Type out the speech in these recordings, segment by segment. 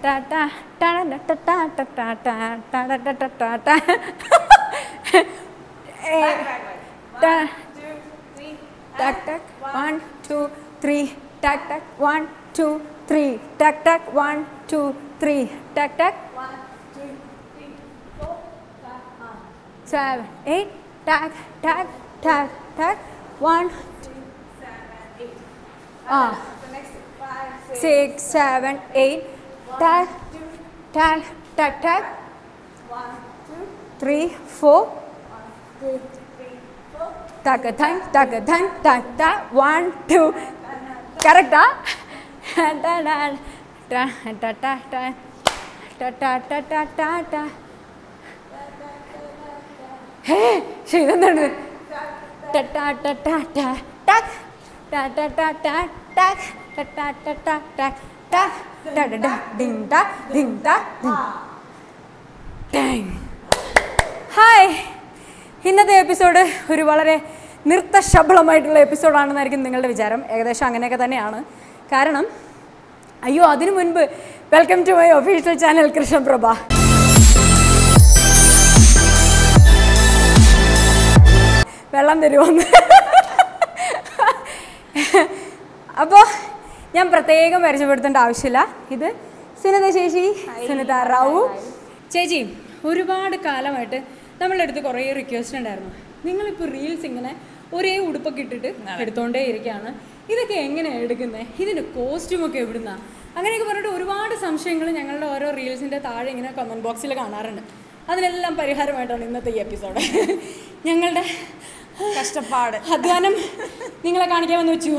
ta ta ta ta ta ta ta ta ta ta ta ta ta ta Eh, ta tak tak one two three tak tak one two three tak tak one two three tak tak seven eight tak tak tak tak one ah six seven eight tak tak tak tak three four Takatang, takatang, tak, tak, one, two. Correct, ah? Ta, ta, ta, ta, ta, ta, ta, ta, ta, ta, ta, ta, ta. ഹേ ശ്ശെ, ഇതെന്താണ് ട, ട, ട, ട, ട, ടക്. ട, ട, ട, ട, ടക്. ട, ട, ട, ട, ടക്. ടക്. ട, ട, ട, ഡിങ്, ട, ഡിങ്, ട, ഡിങ്. Dang. ഹായ് ഇന്നത്തെ എപ്പിസോഡ് ഒരു വളരെ നൃത്തശബളമായിട്ടുള്ള എപ്പിസോഡാണെന്നായിരിക്കും നിങ്ങളുടെ വിചാരം ഏകദേശം അങ്ങനെയൊക്കെ തന്നെയാണ് കാരണം അയ്യോ അതിനു മുൻപ് welcome to my official channel Krishnaprabha വെള്ളം തരുമോന്ന് അപ്പോൾ ഞാൻ പ്രത്യേകം പരിചയപ്പെടുത്തേണ്ട ആവശ്യമില്ല ഇത് സുനിത ചേച്ചി സുനിത റാവു ചേച്ചി ഒരുപാട് കാലമായിട്ട് നമ്മളുടെ അടുത്ത് കുറേ റിക്വസ്റ്റ് ഉണ്ടായിരുന്നു നിങ്ങളിപ്പോൾ റീൽസ് ഇങ്ങനെ ഒരേ ഉടുപ്പൊക്കെ ഇട്ടിട്ട് എടുത്തോണ്ടേ ഇരിക്കുകയാണ് ഇതൊക്കെ എങ്ങനെയാണ് എടുക്കുന്നത് ഇതിൻ്റെ കോസ്റ്റ്യൂമൊക്കെ എവിടുന്നാ അങ്ങനെയൊക്കെ പറഞ്ഞിട്ട് ഒരുപാട് സംശയങ്ങൾ ഞങ്ങളുടെ ഓരോ റീൽസിൻ്റെ താഴെ ഇങ്ങനെ കമൻറ്റ് ബോക്സിൽ കാണാറുണ്ട് അതിനെല്ലാം പരിഹാരമായിട്ടാണ് ഇന്നത്തെ ഈ എപ്പിസോഡ് ഞങ്ങളുടെ കഷ്ടപ്പാട് അധ്വാനം നിങ്ങളെ കാണിക്കാമെന്ന് വെച്ചു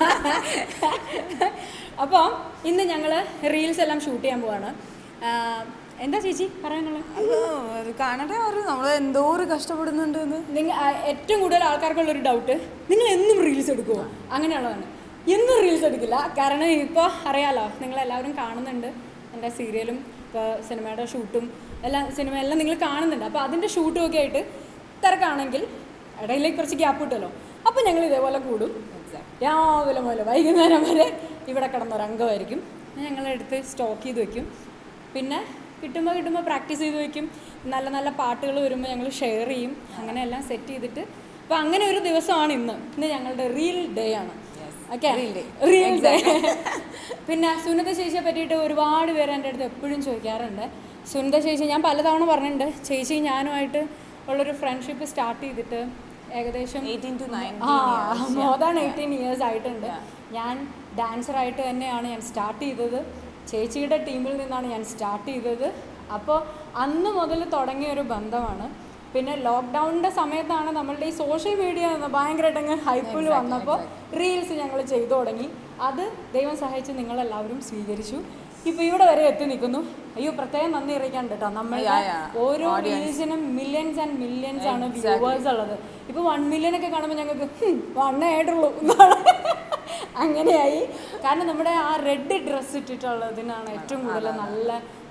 അപ്പോൾ ഇന്ന് ഞങ്ങൾ റീൽസ് എല്ലാം ഷൂട്ട് ചെയ്യാൻ പോവാണ് ആ, എന്താ ചേച്ചി പറയാനുള്ളത് അപ്പൊ അത് കാണട്ടെ ഒരു നമ്മൾ എന്തോ ഒരു കഷ്ടപ്പെടുന്നുണ്ട് എന്ന് നിങ്ങൾ ഏറ്റവും കൂടുതൽ ആൾക്കാർക്കുള്ളൊരു ഡൗട്ട് നിങ്ങൾ എന്നും റീൽസ് എടുക്കുമോ അങ്ങനെയുള്ളതാണ് എന്നും റീൽസ് എടുക്കില്ല കാരണം ഇപ്പോൾ അറിയാലോ നിങ്ങളെല്ലാവരും കാണുന്നുണ്ട് എൻ്റെ സീരിയലും ഇപ്പോൾ സിനിമയുടെ ഷൂട്ടും എല്ലാം സിനിമ എല്ലാം നിങ്ങൾ കാണുന്നുണ്ട് അപ്പോൾ അതിൻ്റെ ഷൂട്ടും ഒക്കെ ആയിട്ട് തിരക്കാണെങ്കിൽ ഇടയിലേക്ക് കുറച്ച് ഗ്യാപ്പ് കിട്ടുമല്ലോ അപ്പോൾ ഞങ്ങൾ ഇതേപോലെ കൂടും രാവിലെ മുതൽ വൈകുന്നേരം വരെ ഇവിടെ കിടന്നൊരംഗമായിരിക്കും ഞങ്ങളെടുത്ത് സ്റ്റോക്ക് ചെയ്ത് വെക്കും പിന്നെ കിട്ടുമ്പോൾ കിട്ടുമ്പോൾ പ്രാക്ടീസ് ചെയ്ത് വെക്കും നല്ല നല്ല പാട്ടുകൾ വരുമ്പോൾ ഞങ്ങൾ ഷെയർ ചെയ്യും അങ്ങനെയെല്ലാം സെറ്റ് ചെയ്തിട്ട് അപ്പോൾ അങ്ങനെ ഒരു ദിവസമാണ് ഇന്ന് ഇന്ന് ഞങ്ങളുടെ റിയൽ ഡേ ആണ് ഓക്കെ റിയൽ ഡേ പിന്നെ സുനിത ചേച്ചിയെ പറ്റിയിട്ട് ഒരുപാട് പേര് എൻ്റെ അടുത്ത് എപ്പോഴും ചോദിക്കാറുണ്ട് സുനിത ചേച്ചി ഞാൻ പലതവണ പറഞ്ഞിട്ടുണ്ട് ചേച്ചി ഞാനുമായിട്ട് ഉള്ളൊരു ഫ്രണ്ട്ഷിപ്പ് സ്റ്റാർട്ട് ചെയ്തിട്ട് ഏകദേശം എയ്റ്റീൻ ടു നയൻ ആ മോർ ദാൻ എയ്റ്റീൻ ഇയേഴ്സ് ആയിട്ടുണ്ട് ഞാൻ ഡാൻസറായിട്ട് തന്നെയാണ് ഞാൻ സ്റ്റാർട്ട് ചെയ്തത് ചേച്ചിയുടെ ടീമിൽ നിന്നാണ് ഞാൻ സ്റ്റാർട്ട് ചെയ്തത് അപ്പോൾ അന്ന് മുതൽ തുടങ്ങിയ ഒരു ബന്ധമാണ് പിന്നെ ലോക്ക്ഡൗണിൻ്റെ സമയത്താണ് നമ്മളുടെ ഈ സോഷ്യൽ മീഡിയ ഭയങ്കരമായിട്ട് അങ്ങ് ഹൈപ്പിൽ വന്നപ്പോൾ റീൽസ് ഞങ്ങൾ ചെയ്തു തുടങ്ങി അത് ദൈവം സഹായിച്ച് നിങ്ങളെല്ലാവരും സ്വീകരിച്ചു ഇപ്പോൾ ഇവിടെ വരെ എത്തി നിൽക്കുന്നു അയ്യോ പ്രത്യേകം നന്ദി അറിയിക്കാൻ കേട്ടോ നമ്മൾ ഓരോ റീൽസിനും മില്യൺസ് ആൻഡ് മില്യൺസ് ആണ് വ്യൂവേഴ്സ് ഉള്ളത് ഇപ്പൊ വൺ മില്യൺ ഒക്കെ കാണുമ്പോൾ ഞങ്ങൾക്ക് വണ്ണേ ആയിട്ടുള്ളൂ എന്നാണ് അങ്ങനെയായി കാരണം നമ്മുടെ ആ റെഡ് ഡ്രസ്സ് ഇട്ടിട്ടുള്ളതിനാണ് ഏറ്റവും കൂടുതൽ നല്ല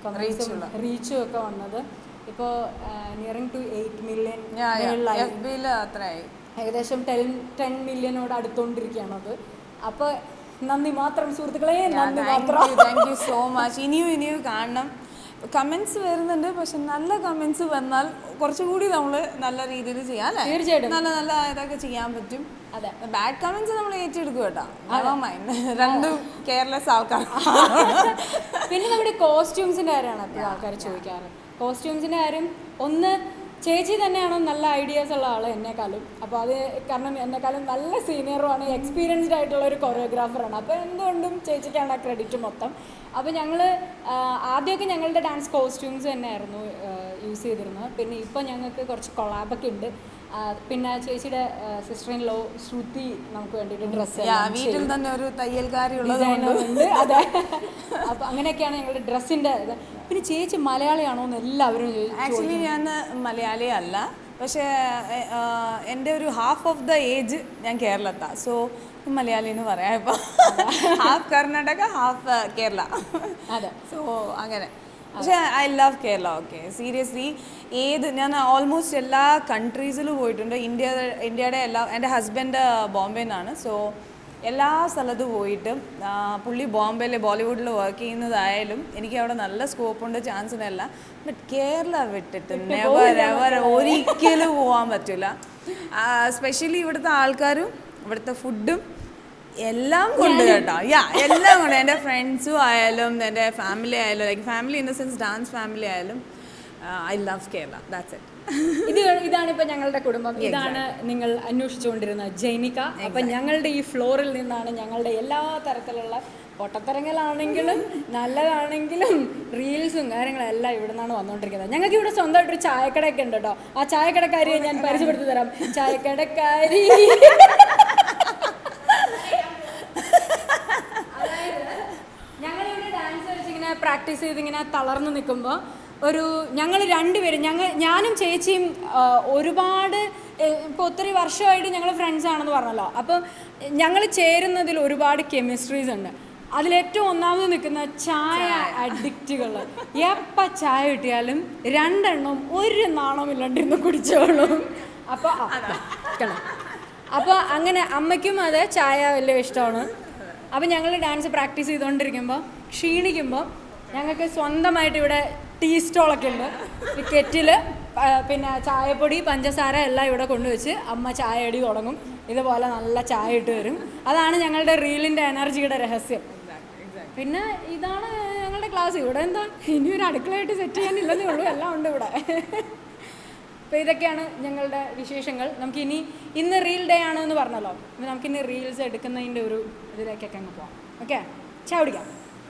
റീച്ചും ഒക്കെ വന്നത് ഇപ്പോൾ nearing to eight million F ബിയിൽ അത്രയായി ഏകദേശം ടെൻ ടെൻ മില്യനോട് അടുത്തോണ്ടിരിക്കുകയാണ് അത് അപ്പോൾ നന്ദി മാത്രം സുഹൃത്തുക്കളെ നന്ദി മാത്രം താങ്ക് യു സോ മച്ച് ഇനിയും ഇനിയും കാണണം കമൻസ് വരുന്നുണ്ട് പക്ഷെ നല്ല കമൻസ് വന്നാൽ കുറച്ചുകൂടി നമ്മൾ നല്ല രീതിയിൽ ചെയ്യാം അല്ലേ തീർച്ചയായിട്ടും. നല്ല നല്ല ഇതൊക്കെ ചെയ്യാൻ പറ്റും അതെ ബാഡ് കമൻസ് നമ്മൾ ഏറ്റെടുക്കും കേട്ടോ നെവർ മൈൻഡ് രണ്ടും കെയർലെസ് ആൾക്കാർ പിന്നെ നമ്മുടെ കോസ്റ്റ്യൂംസിന്റെ കാര്യമാണ് എപ്പോഴും ആൾക്കാർ ചോദിക്കാറ് കോസ്റ്റ്യൂംസിന്റെ കാര്യം ഒന്ന് ചേച്ചി തന്നെയാണ് നല്ല ഐഡിയാസ് ഉള്ള ആൾ എന്നെക്കാളും അപ്പോൾ അത് കാരണം എന്നെക്കാളും നല്ല സീനിയറുമാണ് എക്സ്പീരിയൻസ്ഡ് ആയിട്ടുള്ള ഒരു കൊറിയോഗ്രാഫറാണ് അപ്പോൾ എന്തുകൊണ്ടും ചേച്ചിക്കാണ് ആ ക്രെഡിറ്റ് മൊത്തം അപ്പോൾ ഞങ്ങൾ ആദ്യമൊക്കെ ഞങ്ങളുടെ ഡാൻസ് കോസ്റ്റ്യൂംസ് തന്നെയായിരുന്നു യൂസ് ചെയ്തിരുന്നത് പിന്നെ ഇപ്പോൾ ഞങ്ങൾക്ക് കുറച്ച് കൊളാബൊക്കെ ഉണ്ട് ആ, പിന്നെ ചേച്ചിയുടെ സിസ്റ്റർ ഇൻ ലോ ശ്രുതി നമുക്ക് വേണ്ടിയിട്ട് ഡ്രസ്സ് വീട്ടിൽ തന്നെ ഒരു തയ്യൽക്കാരി ഉള്ളത് ഡിസൈനർ ഉണ്ട് അതെ അപ്പൊ അങ്ങനെയൊക്കെയാണ് ഞങ്ങളുടെ ഡ്രസ്സിന്റെ ഇത് പിന്നെ ചേച്ചി മലയാളിയാണോ എന്ന് എല്ലാവരും ചോദിച്ചു ആക്ച്വലി ഞാൻ മലയാളി അല്ല പക്ഷേ എ- ആ, എൻ്റെ ഒരു ഹാഫ് ഓഫ് ദ ഏജ് ഞാൻ കേരളത്താണ് സോ മലയാളി എന്ന് പറയാം ഇപ്പോൾ ഹാഫ് കർണാടക ഹാഫ് കേരള അതെ സോ അങ്ങനെ പക്ഷേ I love Kerala okay seriously ഏത് ഞാൻ ഓൾമോസ്റ്റ് എല്ലാ കൺട്രീസിലും പോയിട്ടുണ്ട് ഇന്ത്യ ഇന്ത്യയുടെ എല്ലാ എൻ്റെ ഹസ്ബൻഡ് ബോംബെ നിന്നാണ് സോ എല്ലാ സ്ഥലത്തും പോയിട്ടും ആ, പുള്ളി ബോംബെയിൽ ബോളിവുഡിൽ വർക്ക് ചെയ്യുന്നതായാലും എനിക്ക് അവിടെ നല്ല സ്കോപ്പുണ്ട് ചാൻസിനല്ല ബട്ട് കേരള വിട്ടിട്ട് നെവർ എവർ ഒരിക്കലും പോകാൻ പറ്റില്ല സ്പെഷ്യലി ഇവിടുത്തെ ആൾക്കാരും ഇവിടുത്തെ ഫുഡും എല്ലാം കൊണ്ട് കേട്ടോ യാ എല്ലാം കൊണ്ട് എൻ്റെ ഫ്രണ്ട്സും ആയാലും എൻ്റെ ഫാമിലി ആയാലും like family in the sense dance family ആയാലും I love Kerala that's it ഇത് ഇതാണ് ഇപ്പൊ ഞങ്ങളുടെ കുടുംബം ഇതാണ് നിങ്ങൾ അന്വേഷിച്ചുകൊണ്ടിരുന്ന ജൈനിക അപ്പൊ ഞങ്ങളുടെ ഈ ഫ്ലോറിൽ നിന്നാണ് ഞങ്ങളുടെ എല്ലാ തരത്തിലുള്ള പൊട്ടത്തരങ്ങളാണെങ്കിലും നല്ലതാണെങ്കിലും റീൽസും കാര്യങ്ങളും എല്ലാം ഇവിടെ നിന്നാണ് വന്നുകൊണ്ടിരിക്കുന്നത് ഞങ്ങൾക്ക് ഇവിടെ സ്വന്തമായിട്ടൊരു ചായക്കടയൊക്കെ ഉണ്ട് കേട്ടോ ആ ചായക്കടക്കാരിയെ ഞാൻ പരിചയപ്പെടുത്തി തരാം ചായക്കടക്കാരി ഞങ്ങളിവിടെ ഡാൻസ് കളിച്ചിങ്ങനെ പ്രാക്ടീസ് ചെയ്ത് ഇങ്ങനെ തളർന്നു നിൽക്കുമ്പോൾ ഒരു ഞങ്ങൾ രണ്ടുപേരും ഞങ്ങൾ ഞാനും ചേച്ചിയും ആ, ഒരുപാട് ഇപ്പോൾ ഒത്തിരി വർഷമായിട്ട് ഞങ്ങൾ ഫ്രണ്ട്സ് ആണെന്ന് പറഞ്ഞല്ലോ അപ്പം ഞങ്ങൾ ചേരുന്നതിൽ ഒരുപാട് കെമിസ്ട്രീസ് ഉണ്ട് അതിലേറ്റവും ഒന്നാമത് നിൽക്കുന്ന ചായ അഡിക്റ്റുകൾ എപ്പോൾ ചായ കിട്ടിയാലും രണ്ടെണ്ണം ഒരു നാണമില്ലാണ്ടിരുന്ന് കുടിച്ചോളും അപ്പോൾ അപ്പോൾ അങ്ങനെ അമ്മയ്ക്കും അതെ ചായ വലിയ ഇഷ്ടമാണ് അപ്പം ഞങ്ങൾ ഡാൻസ് പ്രാക്ടീസ് ചെയ്തുകൊണ്ടിരിക്കുമ്പോൾ ക്ഷീണിക്കുമ്പോൾ ഞങ്ങൾക്ക് സ്വന്തമായിട്ട് ഇവിടെ ടീ സ്റ്റോളൊക്കെ ഉണ്ട് ഈ കെറ്റിൽ പിന്നെ ചായപ്പൊടി പഞ്ചസാര എല്ലാം ഇവിടെ കൊണ്ടുവച്ച് അമ്മ ചായ അടി തുടങ്ങും ഇതുപോലെ നല്ല ചായ ഇട്ട് വരും അതാണ് ഞങ്ങളുടെ റീലിൻ്റെ എനർജിയുടെ രഹസ്യം പിന്നെ ഇതാണ് ഞങ്ങളുടെ ക്ലാസ് ഇവിടെ എന്താ ഇനി ഒരു അടുക്കളയായിട്ട് സെറ്റ് ചെയ്യാനില്ലെന്നേ ഉള്ളൂ എല്ലാം ഉണ്ട് ഇവിടെ അപ്പോൾ ഇതൊക്കെയാണ് ഞങ്ങളുടെ വിശേഷങ്ങൾ നമുക്ക് ഇനി ഇന്ന് റീൽ ഡേ ആണ് എന്ന് പറഞ്ഞല്ലോ അപ്പോൾ നമുക്കിനി റീൽസ് എടുക്കുന്നതിൻ്റെ ഒരു ഇതിലേക്കൊക്കെ അങ്ങ് പോവാം ഓക്കെ ചായ കുടിക്കാം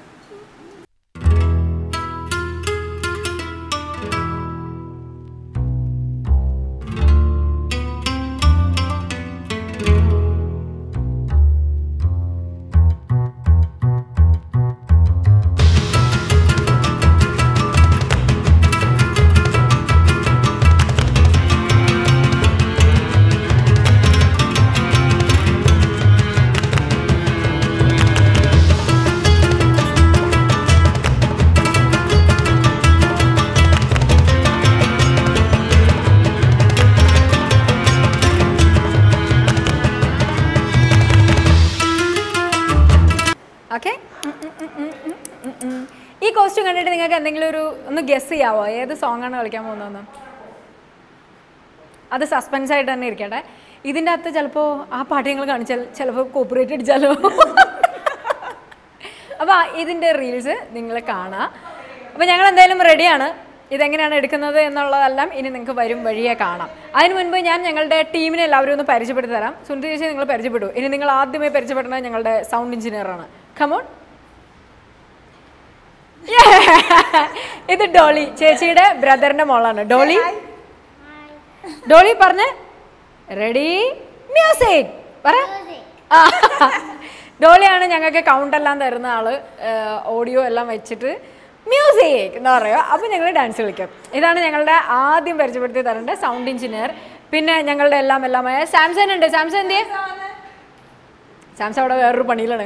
ഓക്കെ ഈ കോസ്റ്റ്യൂം കണ്ടിട്ട് നിങ്ങൾക്ക് എന്തെങ്കിലും ഒരു ഒന്ന് ഗസ് ചെയ്യാവോ ഏത് സോങ് ആണ് കളിക്കാൻ പോകുന്നതെന്ന് അത് സസ്പെൻസ് ആയിട്ട് തന്നെ ഇരിക്കട്ടെ ഇതിൻ്റെ അകത്ത് ചിലപ്പോൾ ആ പാട്ട് ഞങ്ങൾ കാണിച്ചാൽ ചിലപ്പോൾ കോപ്പറേറ്റ് അടിച്ചാലോ അപ്പോൾ ഇതിൻ്റെ റീൽസ് നിങ്ങൾ കാണാം അപ്പോൾ ഞങ്ങൾ എന്തായാലും റെഡിയാണ് ഇതെങ്ങനെയാണ് എടുക്കുന്നത് എന്നുള്ളതെല്ലാം ഇനി നിങ്ങൾക്ക് വരും വഴിയെ കാണാം അതിന് മുൻപ് ഞാൻ ഞങ്ങളുടെ ടീമിനെ എല്ലാവരും ഒന്ന് പരിചയപ്പെടുത്തി തരാം സുനിത ചേച്ചി നിങ്ങൾ പരിചയപ്പെട്ടു ഇനി നിങ്ങൾ ആദ്യമേ പരിചയപ്പെടുന്നത് ഞങ്ങളുടെ സൗണ്ട് എഞ്ചിനീയറാണ് കമോൺ ഇത് ഡോളി ചേച്ചിയുടെ ബ്രദറിന്റെ മോളാണ് ഡോളി ഡോളി പറഞ്ഞ് റെഡി മ്യൂസിക് പറ ആ. ഡോളിയാണ് ഞങ്ങൾക്ക് കൗണ്ട് എല്ലാം തരുന്ന ആള് ഓഡിയോ എല്ലാം വെച്ചിട്ട് മ്യൂസിക് എന്ന് പറയുക അപ്പോൾ ഞങ്ങൾ ഡാൻസ് കളിക്കും ഇതാണ് ഞങ്ങളുടെ ആദ്യം പരിചയപ്പെടുത്തി തരേണ്ട സൗണ്ട് എഞ്ചിനീയർ പിന്നെ ഞങ്ങളുടെ എല്ലാം എല്ലാമായ സാംസൺ ഉണ്ട് സാംസൺ എന്തിയെ സാംസൺ അവിടെ വേറൊരു പണിയിലാണ്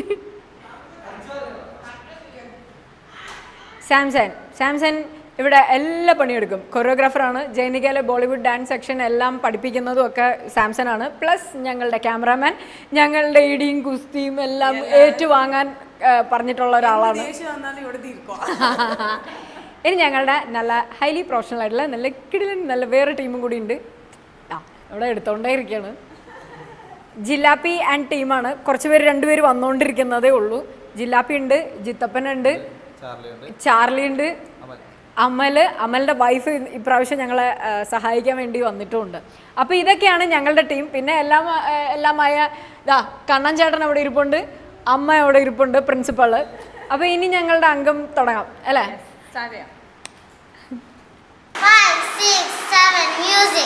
സാംസൺ സാംസൺ ഇവിടെ എല്ലാ പണിയെടുക്കും കൊറിയോഗ്രാഫറാണ് ജൈനികയിലെ ബോളിവുഡ് ഡാൻസ് സെക്ഷൻ എല്ലാം പഠിപ്പിക്കുന്നതും ഒക്കെ സാംസൺ ആണ് പ്ലസ് ഞങ്ങളുടെ ക്യാമറാമാൻ ഞങ്ങളുടെ ഇടിയും കുസ്തിയും എല്ലാം ഏറ്റുവാങ്ങാൻ ആ, പറഞ്ഞിട്ടുള്ള ഒരാളാണ് ദേഷ്യം വന്നാലും ഇവിടെ തീർക്കോ ഇനി ഞങ്ങളുടെ നല്ല ഹൈലി പ്രൊഫഷണൽ ആയിട്ടുള്ള നല്ല കിടിലൻ നല്ല വേറെ ടീമും കൂടി ഉണ്ട് ആ ഇവിടെ എടുത്തോണ്ടേ ഇരിക്കുകയാണ് ജിലാപ്പി ആൻഡ് ടീമാണ് കുറച്ച് പേര് രണ്ടുപേര് വന്നുകൊണ്ടിരിക്കുന്നതേ ഉള്ളൂ ജിലാപ്പി ഉണ്ട് ജിത്തപ്പൻ ഉണ്ട് ചാർലി ഉണ്ട് അമല് അമലിന്റെ വൈഫ് ഇപ്രാവശ്യം ഞങ്ങളെ ആ, സഹായിക്കാൻ വേണ്ടി വന്നിട്ടുമുണ്ട് അപ്പോൾ ഇതൊക്കെയാണ് ഞങ്ങളുടെ ടീം പിന്നെ എല്ലാം ആ, എല്ലാമായ ഇതാ കണ്ണൻ ചേട്ടൻ അവിടെ ഇരിപ്പുണ്ട് അമ്മ അവിടെ ഇരിപ്പുണ്ട് പ്രിൻസിപ്പള് അപ്പോൾ ഇനി ഞങ്ങളുടെ അംഗം തുടങ്ങാം അല്ലേ സ്റ്റാർട്ട് ചെയ്യാം Five, six, seven, music.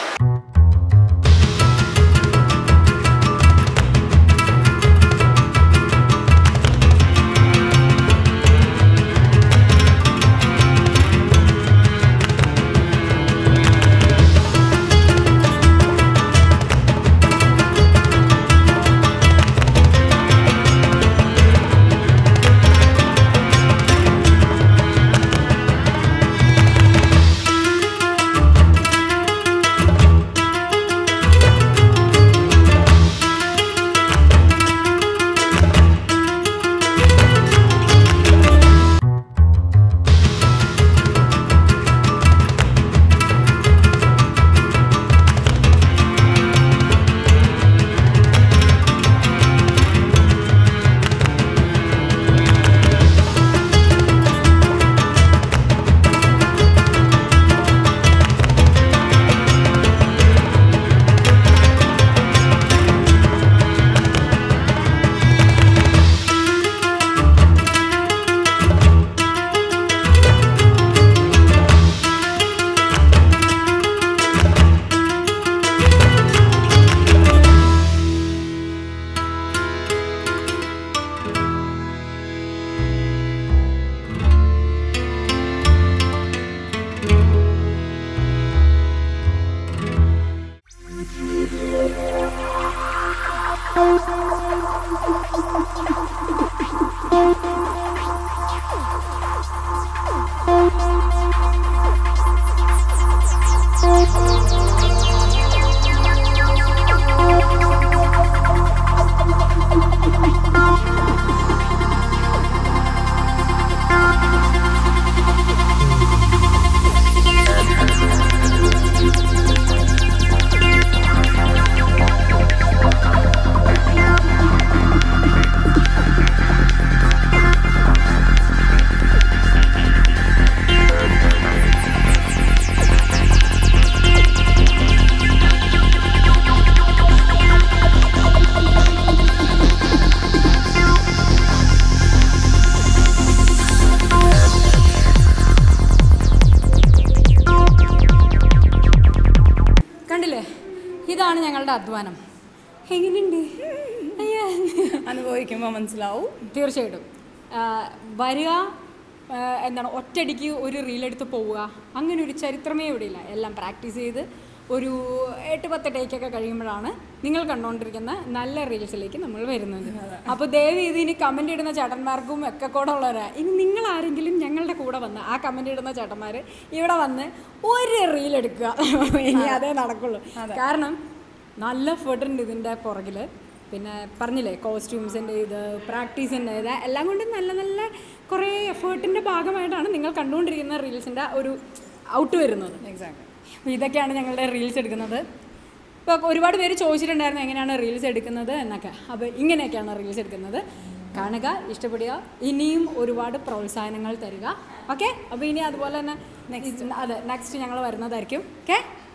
ഇതാണ് ഞങ്ങളുടെ അധ്വാനം എങ്ങനെയുണ്ട് അയ്യാ അനുഭവിക്കുമ്പോൾ മനസ്സിലാവും തീർച്ചയായിട്ടും ആ, വരിക ആ, എന്താണ് ഒറ്റയടിക്ക് ഒരു റീലെടുത്ത് പോവുക അങ്ങനെ ഒരു ചരിത്രമേ ഇവിടെ ഇല്ല എല്ലാം പ്രാക്ടീസ് ചെയ്ത് ഒരു എട്ട് പത്ത് ടേക്കൊക്കെ കഴിയുമ്പോഴാണ് നിങ്ങൾ കണ്ടുകൊണ്ടിരിക്കുന്ന നല്ല റീൽസിലേക്ക് നമ്മൾ വരുന്നത് അപ്പോൾ ദയവ് ഇത് ഇനി കമൻ്റ് ഇടുന്ന ചേട്ടന്മാർക്കും ഒക്കെ കൂടെ ഉള്ളവരാ ഇനി നിങ്ങൾ ആരെങ്കിലും ഞങ്ങളുടെ കൂടെ വന്ന് ആ കമൻ്റ് ഇടുന്ന ചേട്ടന്മാർ ഇവിടെ വന്ന് ഒരു റീൽ എടുക്കുക ഇനി അതേ നടക്കുള്ളൂ കാരണം നല്ല എഫേർട്ട് ഉണ്ട് ഇതിൻ്റെ പുറകിൽ പിന്നെ പറഞ്ഞില്ലേ കോസ്റ്റ്യൂംസിൻ്റെ ഇത് പ്രാക്ടീസിൻ്റെ ഇത് എല്ലാം കൊണ്ടും നല്ല നല്ല കുറേ എഫേർട്ടിൻ്റെ ഭാഗമായിട്ടാണ് നിങ്ങൾ കണ്ടുകൊണ്ടിരിക്കുന്ന റീൽസിൻ്റെ ഒരു ഔട്ട് വരുന്നത് എക്സാക്ട് അപ്പോൾ ഇതൊക്കെയാണ് ഞങ്ങളുടെ റീൽസ് എടുക്കുന്നത് ഇപ്പോൾ ഒരുപാട് പേര് ചോദിച്ചിട്ടുണ്ടായിരുന്നു എങ്ങനെയാണ് റീൽസ് എടുക്കുന്നത് എന്നൊക്കെ അപ്പോൾ ഇങ്ങനെയൊക്കെയാണ് റീൽസ് എടുക്കുന്നത് കാണുക ഇഷ്ടപ്പെടുക ഇനിയും ഒരുപാട് പ്രോത്സാഹനങ്ങൾ തരിക ഓക്കെ അപ്പോൾ ഇനി അതുപോലെ തന്നെ അതെ നെക്സ്റ്റ് ഞങ്ങൾ വരുന്നതായിരിക്കും ഓക്കെ